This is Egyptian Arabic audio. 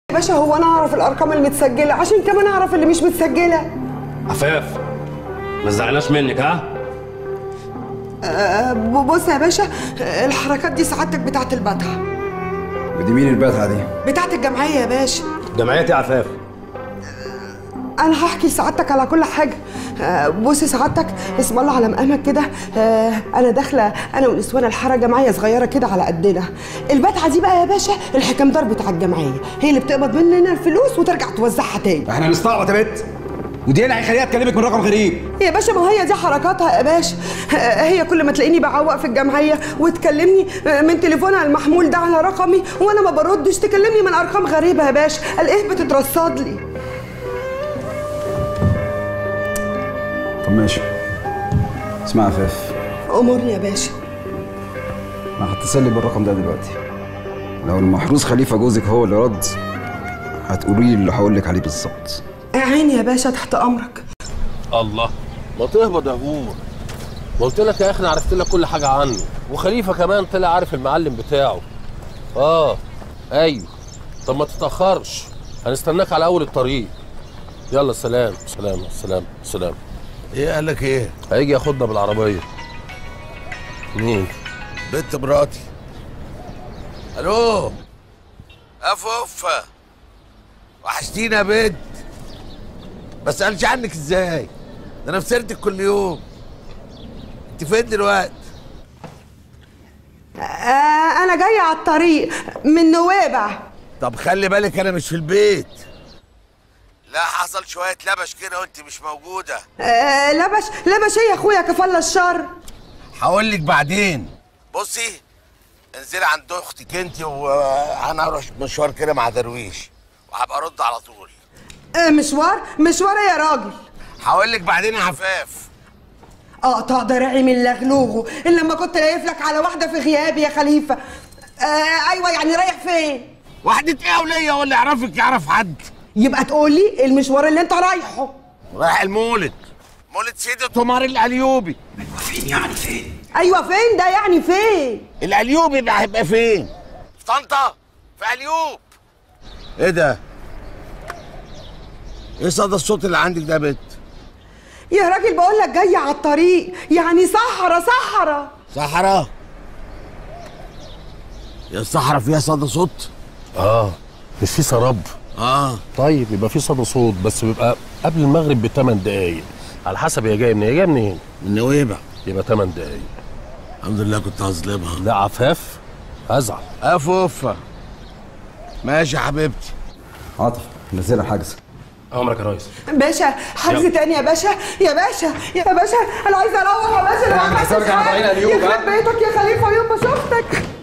يا باشا هو انا اعرف الارقام المتسجله عشان كمان اعرف اللي مش متسجله عفاف ما تزعلناش منك ها أه ب- بص يا باشا آه، الحركات دي سعادتك بتاعت البتحه ودي مين الباتعه دي؟ بتاعت الجمعيه يا باشا جمعيتي عفاف انا هحكي سعادتك على كل حاجه آه، بص سعادتك اسم الله على مقامك كده آه، انا داخله انا ونسوان الحاره جمعيه صغيره كده على قدنا البتعه دي بقى يا باشا الحكمدار بتاع الجمعيه هي اللي بتقبض مننا الفلوس وترجع توزعها تاني احنا هنستعبط يا بت ودي اللي هيخليها تكلمك من رقم غريب يا باشا ما هي دي حركاتها يا باشا آه، هي كل ما تلاقيني بعوق في الجمعيه وتكلمني آه، من تليفونها المحمول ده على رقمي وانا ما بردش تكلمني من ارقام غريبه يا باشا قال ايه بتترصد لي طب ماشي اسمع يا فاف امورني يا باشا انا هتصل لي بالرقم ده دلوقتي لو المحروس خليفه جوزك هو اللي رد هتقولي لي اللي هقول لك عليه بالظبط عيني يا باشا تحت امرك الله ما تهبط يا هور ما قلت لك يا اخي انا عرفت لك كل حاجه عنه وخليفه كمان طلع عارف المعلم بتاعه اه ايوه طب ما تتاخرش هنستناك على اول الطريق يلا سلام سلام سلام سلام ايه قال لك ايه؟ هيجي ياخدنا بالعربيه مين بنت مراتي الو افوفة وحشتينا يا بنت ما اسالش عنك ازاي ده انا في سيرتك كل يوم انت فين دلوقتي آه انا جايه على الطريق من نوابع طب خلي بالك انا مش في البيت لا حصل شويه لبش كده وانت مش موجوده آه لبش لبش ايه يا اخويا كفل الشر هقول لك بعدين بصي انزلي عند اختك انت وانا اروح مشوار كده مع درويش وهبقى ارد على طول آه مشوار مشوار إيه يا راجل هقول لك بعدين يا عفاف اقطع دراعي من لغلوغه الا لما كنت لايف لك على واحده في غيابي يا خليفه آه ايوه يعني رايح فين وحدة ايه وليا ولا يعرفك يعرف حد يبقى تقول لي المشوار اللي انت رايحه رايح المولد مولد سيدة عمر الأليوبي ايوه فين ده يعني فين الأليوبي ده هيبقى فين؟ في طنطا في أليوب ايه ده؟ ايه صدى الصوت اللي عندك ده يا بت؟ يا راجل بقول لك جايه على الطريق يعني صحرا صحرا صحراء يا الصحراء فيها صدى صوت؟ اه مش في سراب اه طيب يبقى في صدى صوت بس بيبقى قبل المغرب بثمان دقايق على حسب هي جايه منين هي جايه منين من نويبع يبقى ثمان دقايق الحمد لله كنت هظلمها لا عفاف هزعل افوفة ماشي يا حبيبتي عاطف نزلها حجز امرك يا ريس باشا حجز تاني يا باشا يا باشا يا باشا انا عايزه اروح يا باشا لو اعمل حسابك على طريق اليوم، ها؟ يخرب بيتك يا خليفه يوم ما شفتك